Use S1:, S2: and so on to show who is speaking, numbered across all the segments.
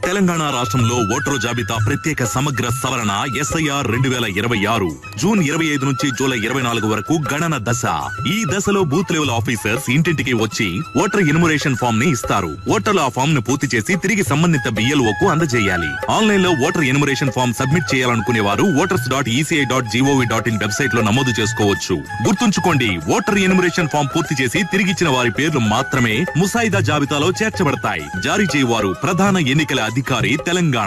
S1: తెలంగాణ రాష్ట్రంలో ఓటరు జాబితా ప్రత్యేక సమగ్ర సవరణ ఎస్ఐఆర్ రెండు వేల ఇరవై ఆరు జూన్ ఇరవై ఐదు నుంచి జూలై ఇరవై నాలుగు వరకు గణన దశ ఈ దశలో బూత్ లెవెల్ ఆఫీసర్స్ ఇంటింటికి వచ్చి ఓటర్ ఎన్యుమరేషన్ ఫామ్ ని ఇస్తారు ఓటర్లు ఆ ఫామ్ ను పూర్తి చేసి తిరిగి సంబంధిత బిఎల్ఓ కు అందజేయాలి ఆన్లైన్ లో ఓటర్ ఎన్యుమరేషన్ ఫామ్ సబ్మిట్ చేయాలనుకునే వారు voters dot ECI dot gov dot in website లో నమోదు చేసుకోవచ్చు గుర్తుంచుకోండి ఓటర్ ఎన్యుమరేషన్ ఫామ్ పూర్తి చేసి తిరిగిచ్చిన వారి పేర్లు మాత్రమే ముసాయిదా జాబితాలో చేర్చబడతాయి జారీ చేయవారు ప్రధాన ఎన్నికల అధికారి తెలంగాణ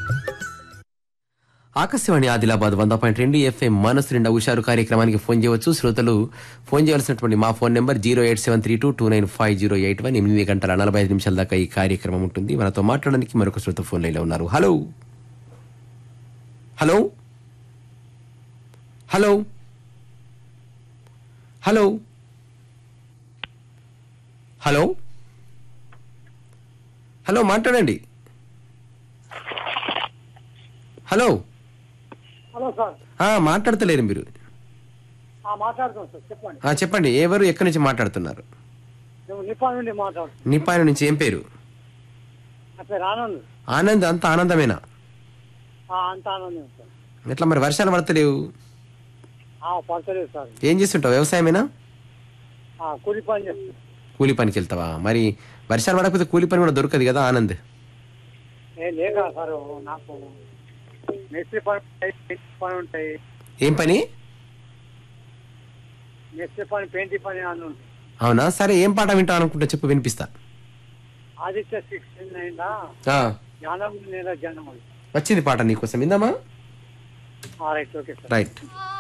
S2: ఆకాశవాణి ఆదిలాబాద్ వంద పాయింట్ రెండు ఎఫ్ఎం మనసు నిండా హుషారు కార్యక్రమానికి ఫోన్ చేయవచ్చు శ్రోతలు ఫోన్ చేయాల్సినటువంటి మా phone number zero eight seven three two two nine five zero eight one ఎనిమిది గంటల నలభై ఐదు నిమిషాల దాకా ఈ కార్యక్రమం ఉంటుంది మనతో మాట్లాడడానికి మరొక శ్రోత ఫోన్ లైన్లో ఉన్నారు hello hello hello hello hello hello మాట్లాడండి హలో
S3: హలో సార్
S2: ఆ, మాట్లాడతలేరు మీరు
S3: ఆ, మాట్లాడుతున్నాం సార్ చెప్పండి
S2: ఆ, చెప్పండి ఎవరు ఎక్కడి నుంచి మాట్లాడుతున్నారు
S3: మేము నిప్పా నుండి మాట్లాడుతున్నాం
S2: నిపాయన నుంచి ఏం పేరు
S3: నా పేరు ఆనంద్
S2: ఆనంద్ అంత ఆనందమేనా
S3: ఆ, అంత ఆనందం సార్
S2: ఎట్లా మరి వర్షాలు పడతలేవు
S3: ఆ, పడతలేదు సార్
S2: ఏం చేస్తుంటావు వ్యవసాయమేనా
S3: ఆ, కూలి పని చేస్తాం
S2: కూలి పనికి వెళ్తావా మరి వర్షాలు పడకపోతే కూలి పని కూడా దొరకదు కదా ఆనంద్
S3: ఏ లేక సార్ నాకు మేస్త్రి పని ఉంటాయి పెయింటింగ్ పని ఉంటాయి
S2: ఏం పని
S3: మేస్త్రి పని పెయింటింగ్ పని అన్నీ ఉంటాయి
S2: అవునా సరే ఏం పాట వింటావు అనుకుంటా చెప్పు వినిపిస్తా
S3: ఆదిత్య సిక్స్టీన్ అయిందా
S2: ఆ,
S3: జ్ఞానం నేల జన్మలు
S2: వచ్చింది పాట నీకోసం ఇందామా
S3: రైట్ ఓకే సార్
S2: రైట్
S4: ఆ